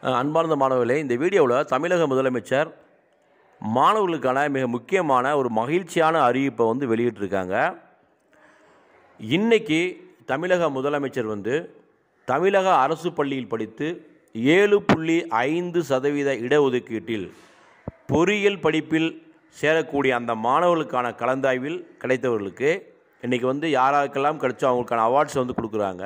அஹ் அன்பார்ந்த மாணவர்களே இந்த வீடியோவில் தமிழக முதலமைச்சர் மாணவர்களுக்கான மிக முக்கியமான ஒரு மகிழ்ச்சியான அறிவிப்பை வந்து வெளியிட்டிருக்காங்க இன்னைக்கு தமிழக முதலமைச்சர் வந்து தமிழக அரசு பள்ளியில் படித்து ஏழு புள்ளி ஐந்து சதவீத இடஒதுக்கீட்டில் பொறியியல் படிப்பில் சேரக்கூடிய அந்த மாணவர்களுக்கான கலந்தாய்வில் கிடைத்தவர்களுக்கு இன்றைக்கி வந்து யாராருக்கெல்லாம் கிடைச்சோ அவங்களுக்கான அவார்ட்ஸ் வந்து கொடுக்குறாங்க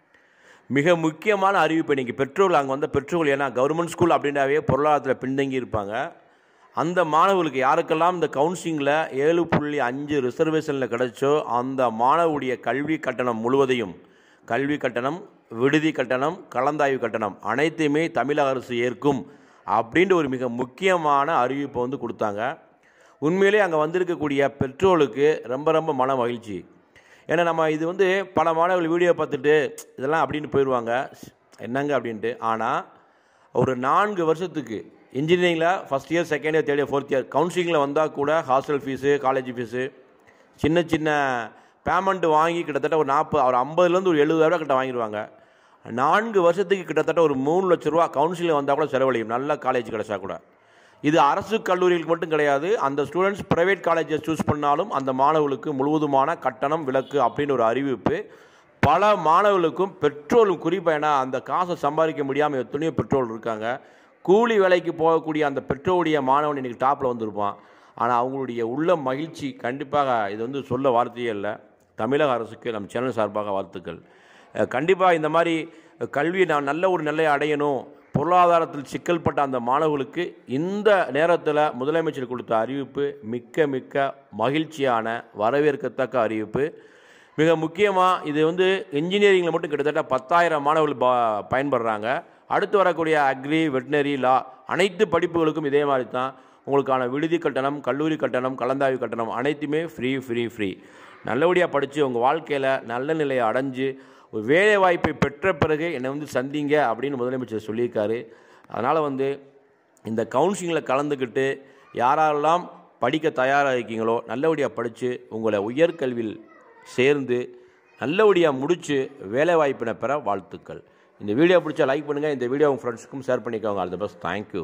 மிக முக்கியமான அறிவிப்பு இன்றைக்கி பெற்றோர்கள் அங்கே வந்த பெற்றோர்கள் ஏன்னா கவர்மெண்ட் ஸ்கூல் அப்படின்னாவே பொருளாதாரத்தில் பின்தங்கி இருப்பாங்க அந்த மாணவர்களுக்கு யாருக்கெல்லாம் இந்த கவுன்சிலிங்கில் ஏழு புள்ளி அஞ்சு ரிசர்வேஷனில் கிடைச்சோ அந்த மாணவருடைய கல்வி கட்டணம் முழுவதையும் கல்வி கட்டணம் விடுதி கட்டணம் கலந்தாய்வு கட்டணம் அனைத்தையுமே தமிழக அரசு ஏற்கும் அப்படின்ற ஒரு மிக முக்கியமான அறிவிப்பை வந்து கொடுத்தாங்க உண்மையிலே அங்கே வந்திருக்கக்கூடிய பெற்றோர்களுக்கு ரொம்ப ரொம்ப மன மகிழ்ச்சி ஏன்னா நம்ம இது வந்து பல மாணவர்கள் வீடியோ பார்த்துட்டு இதெல்லாம் அப்படின்னு போயிடுவாங்க என்னங்க அப்படின்ட்டு ஆனால் ஒரு நான்கு வருஷத்துக்கு இன்ஜினியரிங்கில் first year second year third year fourth year கவுன்சிலிங்கில் வந்தால் கூட ஹாஸ்டல் ஃபீஸு காலேஜ் ஃபீஸு சின்ன சின்ன பேமெண்ட் வாங்கி கிட்டத்தட்ட ஒரு நாற்பது ஒரு ஐம்பதுலேருந்து ஒரு எழுபதாயிரம் கிட்ட வாங்கிடுவாங்க நான்கு வருஷத்துக்கு கிட்டத்தட்ட ஒரு மூணு லட்ச ரூபா கவுன்சிலில் வந்தால் கூட செலவழியும் நல்ல காலேஜ் கிடைச்சா கூட இது அரசு கல்லூரிகளுக்கு மட்டும் கிடையாது அந்த ஸ்டூடெண்ட்ஸ் ப்ரைவேட் காலேஜஸ் சூஸ் பண்ணாலும் அந்த மாணவர்களுக்கு முழுவதுமான கட்டணம் விலக்கு அப்படின்னு ஒரு அறிவிப்பு பல மாணவர்களுக்கும் பெட்ரோலும் குறிப்பாக ஏன்னா அந்த காசை சம்பாதிக்க முடியாமல் எத்தனையோ பெட்ரோல் இருக்காங்க கூலி வேலைக்கு போகக்கூடிய அந்த பெட்ரோலுடைய மாணவன் இன்றைக்கி டாப்பில் வந்திருப்பான் ஆனால் அவங்களுடைய உள்ள மகிழ்ச்சி கண்டிப்பாக இது வந்து சொல்ல வார்த்தையே இல்லை தமிழக அரசுக்கு நம்ம சேனல் சார்பாக வாழ்த்துக்கள் கண்டிப்பாக இந்த மாதிரி கல்வி நான் நல்ல ஒரு நிலையை அடையணும் பொருளாதாரத்தில் சிக்கல்பட்ட அந்த மாணவர்களுக்கு இந்த நேரத்தில் முதலமைச்சர் கொடுத்த அறிவிப்பு மிக்க மிக்க மகிழ்ச்சியான வரவேற்கத்தக்க அறிவிப்பு மிக முக்கியமாக இது வந்து இன்ஜினியரிங்கில் மட்டும் கிட்டத்தட்ட பத்தாயிரம் மாணவர்கள் பா பயன்படுறாங்க அடுத்து வரக்கூடிய அக்ரி வெட்டினரி லா அனைத்து படிப்புகளுக்கும் இதே மாதிரி தான் உங்களுக்கான விடுதி கட்டணம் கல்லூரி கட்டணம் கலந்தாய்வு கட்டணம் அனைத்துமே ஃப்ரீ ஃப்ரீ ஃப்ரீ நல்லபடியாக படித்து உங்கள் வாழ்க்கையில் நல்ல நிலையை அடைஞ்சு ஒரு வேலை வாய்ப்பை பெற்ற பிறகு என்னை வந்து சந்திங்க அப்படின்னு முதலமைச்சர் சொல்லியிருக்காரு அதனால் வந்து இந்த கவுன்சிலிங்கில் கலந்துக்கிட்டு யாரெல்லாம் படிக்க தயாராக இருக்கீங்களோ நல்லபடியாக படித்து உங்களை உயர்கல்வியில் சேர்ந்து நல்லபடியாக முடித்து வேலை வாய்ப்பினை பெற வாழ்த்துக்கள் இந்த வீடியோ பிடிச்சா லைக் பண்ணுங்கள் இந்த வீடியோ உங்கள் ஃப்ரெண்ட்ஸுக்கும் ஷேர் பண்ணிக்கோங்க ஆல் த பெஸ்ட் தேங்க்யூ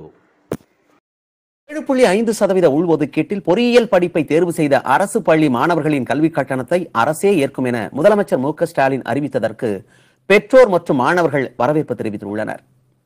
ஏழு புள்ளி ஐந்து சதவீத உள்ஒதுக்கீட்டில் பொறியியல் படிப்பை தேர்வு செய்த அரசு பள்ளி மாணவர்களின் கல்விக் கட்டணத்தை அரசே ஏற்கும் என முதலமைச்சர் மு க ஸ்டாலின் அறிவித்ததற்கு பெற்றோர் மற்றும் மாணவர்கள் வரவேற்பு தெரிவித்துள்ளனர்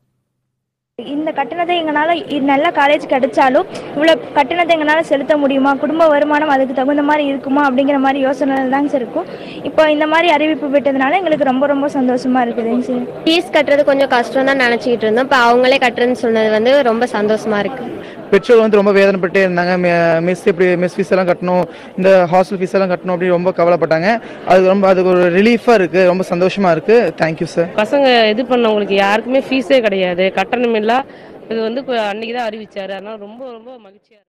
இந்த கட்டணத்தை எங்களால் நல்ல காலேஜ் கிடைச்சாலும் இவ்வளோ கட்டணத்தை எங்களால் செலுத்த முடியுமா குடும்ப வருமானம் அதுக்கு தகுந்த மாதிரி இருக்குமா அப்படிங்கிற மாதிரி யோசனை தாங்க சார் இருக்கும் இப்போ இந்த மாதிரி அறிவிப்பு விட்டதுனால எங்களுக்கு ரொம்ப ரொம்ப சந்தோஷமா இருக்குதுங்க சார் ஃபீஸ் கட்டுறது கொஞ்சம் கஷ்டம் தான் நினச்சிக்கிட்டு இருந்தோம் இப்போ அவங்களே கட்டுறேன்னு சொன்னது வந்து ரொம்ப சந்தோஷமா இருக்கு பெற்றோர் வந்து ரொம்ப வேதனைப்பட்டே இருந்தாங்க மிஸ் இப்படி மிஸ் ஃபீஸ் எல்லாம் கட்டணும் இந்த ஹாஸ்டல் ஃபீஸ் எல்லாம் கட்டணும் அப்படின்னு ரொம்ப கவலைப்பட்டாங்க அது ரொம்ப அதுக்கு ஒரு ரிலீஃபாக இருக்குது ரொம்ப சந்தோஷமா இருக்குது தேங்க்யூ சார் பசங்க இது பண்ணவங்களுக்கு யாருக்குமே ஃபீஸே கிடையாது கட்டணம் இல்ல இது வந்து கு- அன்னைக்கு தான் அறிவிச்சாரு அதனால ரொம்ப ரொம்ப மகிழ்ச்சியா இருக்கு